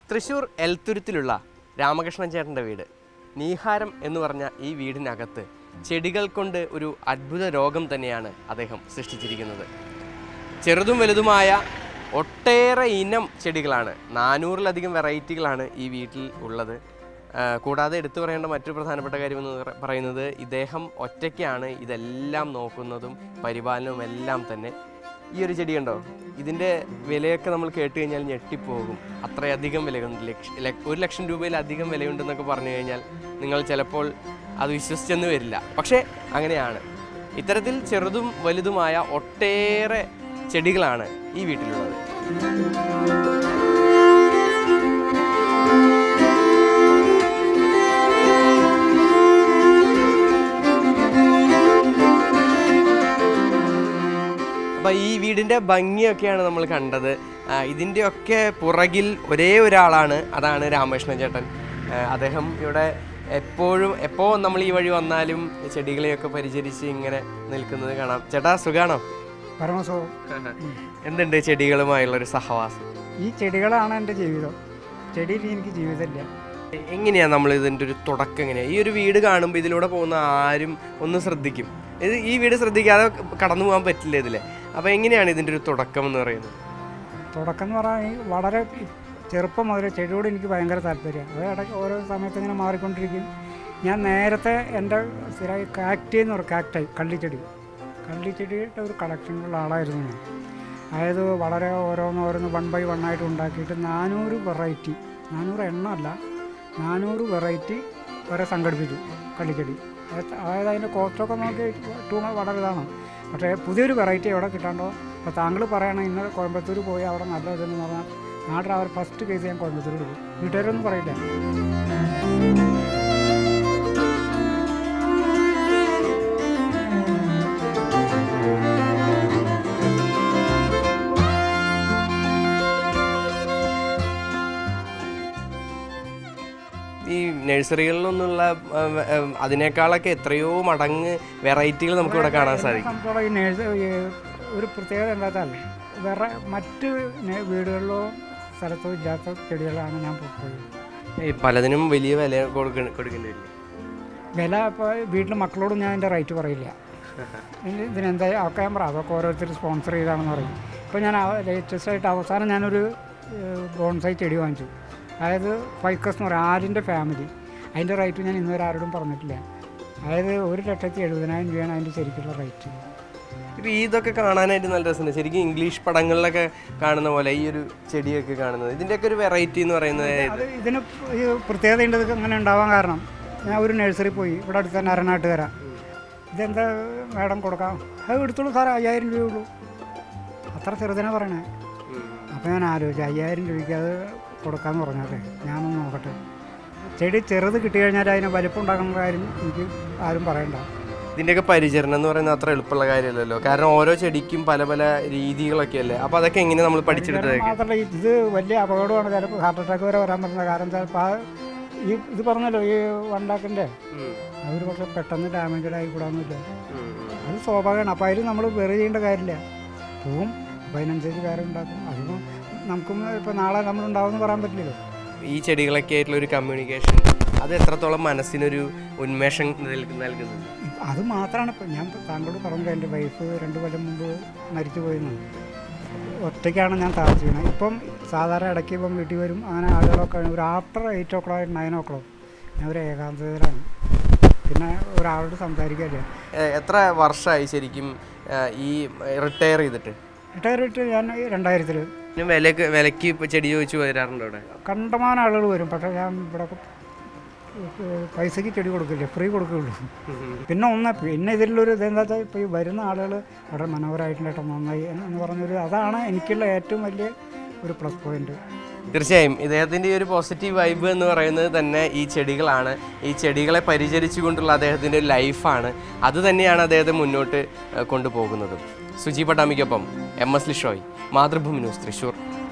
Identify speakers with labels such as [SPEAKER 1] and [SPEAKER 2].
[SPEAKER 1] തൃശ്ശൂർ എൽത്തുരുത്തിലുള്ള രാമകൃഷ്ണൻ ചേട്ടൻ്റെ വീട് നീഹാരം എന്ന് പറഞ്ഞ ഈ വീടിനകത്ത് ചെടികൾ കൊണ്ട് ഒരു അത്ഭുത രോഗം തന്നെയാണ് അദ്ദേഹം സൃഷ്ടിച്ചിരിക്കുന്നത് ചെറുതും വലുതുമായ ഒട്ടേറെ ഇനം ചെടികളാണ് നാനൂറിലധികം വെറൈറ്റികളാണ് ഈ വീട്ടിൽ ഉള്ളത് ആ, കൂടാതെ എടുത്തു പറയേണ്ട മറ്റൊരു പ്രധാനപ്പെട്ട കാര്യം എന്ന് പറ- പറയുന്നത് ഇദ്ദേഹം ഒറ്റയ്ക്കാണ് ഇതെല്ലാം നോക്കുന്നതും പരിപാലനവും എല്ലാം തന്നെ ഈ ഒരു ചെടി കണ്ടോ ഇതിൻ്റെ വിലയൊക്കെ നമ്മൾ കേട്ട് കഴിഞ്ഞാൽ ഞെട്ടിപ്പോകും അത്രയധികം വിലയുണ്ട് ലക്ഷ ല- ഒരു ലക്ഷം രൂപയിലധികം വിലയുണ്ടെന്നൊക്കെ പറഞ്ഞു കഴിഞ്ഞാൽ നിങ്ങൾ ചിലപ്പോൾ അത് വിശ്വസിച്ചെന്ന് വരില്ല പക്ഷേ അങ്ങനെയാണ് ഇത്തരത്തിൽ ചെറുതും വലുതുമായ ഒട്ടേറെ ചെടികളാണ് ഈ വീട്ടിലുള്ളത് അപ്പോൾ ഈ വീടിൻ്റെ ഭംഗിയൊക്കെയാണ് നമ്മൾ കണ്ടത് ആ, ഇതിൻ്റെയൊക്കെ പുറകിൽ ഒരേ ഒരാളാണ് അതാണ് രാമകൃഷ്ണൻ ചേട്ടൻ ആ, അദ്ദേഹം ഇവിടെ എപ്പോഴും എപ്പോൾ നമ്മൾ ഈ വഴി വന്നാലും ചെടികളെയൊക്കെ പരിചരിച്ച് ഇങ്ങനെ നിൽക്കുന്നത് കാണാം ചേട്ടാ സുഖാണോ
[SPEAKER 2] പരമസുഖം
[SPEAKER 1] എന്തുണ്ട് ചെടികളുമായുള്ള ഒരു സഹവാസം
[SPEAKER 2] ഈ ചെടികളാണ് എൻ്റെ ജീവിതം ചെടിയിൽ എനിക്ക് ജീവിതമില്ല
[SPEAKER 1] എങ്ങനെയാണ് നമ്മൾ ഇതിൻ്റെ ഒരു തുടക്കം എങ്ങനെയാണ് ഈ ഒരു വീട് കാണുമ്പോൾ ഇതിലൂടെ പോകുന്ന ആരും ഒന്ന് ശ്രദ്ധിക്കും ഇത് ഈ വീട് ശ്രദ്ധിക്കാതെ കടന്നു പോകാൻ പറ്റില്ല ഇതിലെ അപ്പോൾ എങ്ങനെയാണ് ഇതിൻ്റെ ഒരു തുടക്കം എന്ന് പറയുന്നത്
[SPEAKER 2] തുടക്കം എന്ന് പറഞ്ഞാൽ ഈ വളരെ ചെറുപ്പം മുതൽ ചെടിയോട് എനിക്ക് ഭയങ്കര താല്പര്യമാണ് അത് ഇടയ്ക്ക് ഓരോ സമയത്ത് ഇങ്ങനെ മാറിക്കൊണ്ടിരിക്കും ഞാൻ നേരത്തെ എൻ്റെ സ്ഥിരമായി കാക്ടി എന്ന് പറയും കാക്ടായി കള്ളിച്ചെടി കള്ളിച്ചെടിയുടെ ഒരു കളക്ഷനുള്ള ആളായിരുന്നു ഞാൻ അതായത് വളരെ ഓരോന്ന് ഓരോന്ന് വൺ ബൈ വൺ ആയിട്ട് ഉണ്ടാക്കിയിട്ട് നാനൂറ് വെറൈറ്റി നാനൂറ് എണ്ണം അല്ല നാനൂറ് വെറൈറ്റി വരെ സംഘടിപ്പിച്ചു കള്ളിച്ചെടി അത് അതായത് അതിൻ്റെ കോസ്റ്റൊക്കെ നോക്കി ടൂ വളരെ ഇതാണ് പക്ഷേ പുതിയൊരു വെറൈറ്റി എവിടെ കിട്ടാണ്ടോ അപ്പോൾ താങ്കൾ പറയണം ഇന്നലെ കോയമ്പത്തൂർ പോയി അവിടെ നല്ല ഇതെന്ന് പറഞ്ഞാൽ നാട്ടിൽ അവർ ഫസ്റ്റ് കേസ് ഞാൻ കോയമ്പത്തൂർ പോകും വീട്ടുകാരൊന്നും പറയില്ല
[SPEAKER 1] ഈ നഴ്സറികളിൽ നിന്നുള്ള ആ, ആ, അതിനേക്കാളൊക്കെ എത്രയോ മടങ്ങ് വെറൈറ്റികൾ നമുക്ക് ഇവിടെ കാണാൻ സാധിക്കും
[SPEAKER 2] സംബന്ധിച്ചോളം ഈ നേഴ്സ് ഈ ഒരു പ്രത്യേകത എന്താ വെച്ചാൽ വേറെ മറ്റ് നെ- വീടുകളിലോ സ്ഥലത്തോ ഇല്ലാത്ത ചെടികളാണ് ഞാൻ പോയത്
[SPEAKER 1] ഈ പലതിനും വലിയ വില കൊടുക്ക കൊടുക്കേണ്ടി വരില്ല
[SPEAKER 2] വില ഇപ്പോൾ വീട്ടിൽ മക്കളോട് ഞാൻ എൻ്റെ റേറ്റ് പറയില്ല ഇനി ഇതിനെന്താ ഒക്കെ ഞാൻ പറ അതൊക്കെ ഓരോരുത്തർ സ്പോൺസർ ചെയ്താണെന്ന് പറയും ഇപ്പോൾ ഞാൻ ലേറ്റസ്റ്റ് ആയിട്ട് അവസാനം ഞാനൊരു ബോൺസൈ ചെടി വാങ്ങിച്ചു അതായത് ഫൈക്കസ് എന്ന് പറയും ആരിൻ്റെ ഫാമിലി അതിൻ്റെ റേറ്റ് ഞാൻ ഇന്നുവരെ ആരോടും പറഞ്ഞിട്ടില്ല അതായത് ഒരു ലക്ഷത്തി എഴുപതിനായിരം രൂപയാണ് അതിൻ്റെ ശരിക്കുള്ള റേറ്റ്
[SPEAKER 1] ഇപ്പം ഇതൊക്കെ കാണാനായിട്ട് നല്ല രസമുണ്ട് ശരിക്കും ഇംഗ്ലീഷ് പടങ്ങളിലൊക്കെ കാണുന്ന പോലെ ഈ ഒരു ചെടിയൊക്കെ കാണുന്നത് ഇതിൻ്റെയൊക്കെ ഒരു വെറൈറ്റി എന്ന് പറയുന്നത്
[SPEAKER 2] അത് ഇതിന് ഈ പ്രത്യേകതയുണ്ട് ഇത് അങ്ങനെ ഉണ്ടാവാൻ കാരണം ഞാൻ ഒരു നഴ്സറി പോയി ഇവിടെ അടുത്ത് തന്നെ അരനാട്ടുകര ഇതെന്താ മാഡം കൊടുക്കാം അത് എടുത്തോളൂ സാറേ അയ്യായിരം രൂപയുള്ളൂ അത്ര ചെറുതിനെ പറയണേ അപ്പോൾ ഞാൻ ആലോചിച്ചു അയ്യായിരം രൂപയ്ക്ക് അത് കൊടുക്കാമെന്ന് പറഞ്ഞാലേ ഞാനൊന്ന് നോക്കട്ടെ ചെടി ചെറുത് കിട്ടി കഴിഞ്ഞാൽ അതിന് വലിപ്പം ഉണ്ടാക്കുന്ന കാര്യം എനിക്ക് ആരും പറയണ്ട
[SPEAKER 1] ഇതിൻ്റെയൊക്കെ പരിചരണം എന്ന് പറയുന്നത് അത്ര എളുപ്പമുള്ള കാര്യമല്ലല്ലോ കാരണം ഓരോ ചെടിക്കും പല പല രീതികളൊക്കെ അല്ലേ അപ്പോൾ അതൊക്കെ എങ്ങനെ നമ്മൾ പഠിച്ചെടുത്തത്
[SPEAKER 2] മാത്രമല്ല ഇത് വലിയ അപകടമാണ് ചിലപ്പോൾ ഹാർട്ട് അറ്റാക്ക് വരെ വരാൻ പറ്റുന്ന കാരണം ചിലപ്പോൾ ആ ഈ ഇത് പറഞ്ഞല്ലോ ഈ വണ്ടാക്കിൻ്റെ അവർ പക്ഷെ പെട്ടെന്ന് ഡാമേജഡ് ആയിക്കൂടാന്നില്ല അത് സ്വാഭാവികമാണ് അപ്പോൾ അതിൽ നമ്മൾ വെറുതെ ചെയ്യേണ്ട കാര്യമില്ല പോവും അപ്പോൾ അതിനനുസരിച്ച് കാര്യം ഉണ്ടാക്കും അതിപ്പോൾ നമുക്കും ഇപ്പോൾ നാളെ നമ്മൾ ഉണ്ടാവുമെന്ന് പറയാൻ പറ്റില്ലല്ലോ
[SPEAKER 1] ഈ ചെടികളൊക്കെ ആയിട്ടുള്ള ഒരു കമ്മ്യൂണിക്കേഷൻ അത് എത്രത്തോളം മനസ്സിനൊരു ഉന്മേഷം നൽകു- നൽകുന്നുണ്ട്
[SPEAKER 2] അത് മാത്രമാണ് ഇപ്പം ഞാൻ ഇപ്പം താങ്കളോട് പറഞ്ഞില്ല എൻ്റെ വൈഫ് രണ്ട് കൊല്ലം മുമ്പ് മരിച്ചു പോയിരുന്നു ഒറ്റയ്ക്കാണ് ഞാൻ താമസിക്കുന്നത് ഇപ്പം സാധാരണ ഇടയ്ക്ക് ഇപ്പം വീട്ടിൽ വരും അങ്ങനെ ആളുകളൊക്കെ ഒരു after eight o'clock nine o'clock ഞാൻ ഒരു ഏകാന്തതയിലാണ് പിന്നെ ഒരാളോട് സംസാരിക്കാറില്ല
[SPEAKER 1] ഏഹ് എത്ര വർഷമായി ശരിക്കും ഏഹ് ഈ റിട്ടയർ ചെയ്തിട്ട്
[SPEAKER 2] റിട്ടയർ ഇട്ട് ഞാൻ രണ്ടായിരത്തിൽ
[SPEAKER 1] പിന്നെ വിലക്ക് വിലക്ക് ഇപ്പോൾ ചെടി ചോദിച്ചു വരാറുണ്ടോ ഇവിടെ
[SPEAKER 2] കണ്ടമാനം ആളുകൾ വരും പക്ഷേ ഞാൻ ഇവിടെ പൈസയ്ക്ക് ചെടി കൊടുക്കില്ല ഫ്രീ കൊടുക്കുകയുള്ളൂ പിന്നെ ഒന്ന് പിന്നെ ഇതിലൊരു ഇതെന്താ വെച്ചാൽ ഇപ്പോൾ ഈ വരുന്ന ആളുകൾ വളരെ മനോഹരമായിട്ടുണ്ട് കേട്ടോ നന്നായി എന്ന് പറഞ്ഞൊരു അതാണ് എനിക്കുള്ള ഏറ്റവും വലിയ ഒരു പ്ലസ് പോയിന്റ്
[SPEAKER 1] തീർച്ചയായും ഇദ്ദേഹത്തിൻ്റെ ഈ ഒരു പോസിറ്റീവ് വൈബ് എന്ന് പറയുന്നത് തന്നെ ഈ ചെടികളാണ് ഈ ചെടികളെ പരിചരിച്ചുകൊണ്ടുള്ള അദ്ദേഹത്തിൻ്റെ ഒരു ലൈഫാണ് അത് തന്നെയാണ് അദ്ദേഹത്തെ മുന്നോട്ട് ഏഹ് കൊണ്ടുപോകുന്നത് സുജി പട്ടാമിക്കൊപ്പം M S Lishoy Mathrubhumi news Thrissur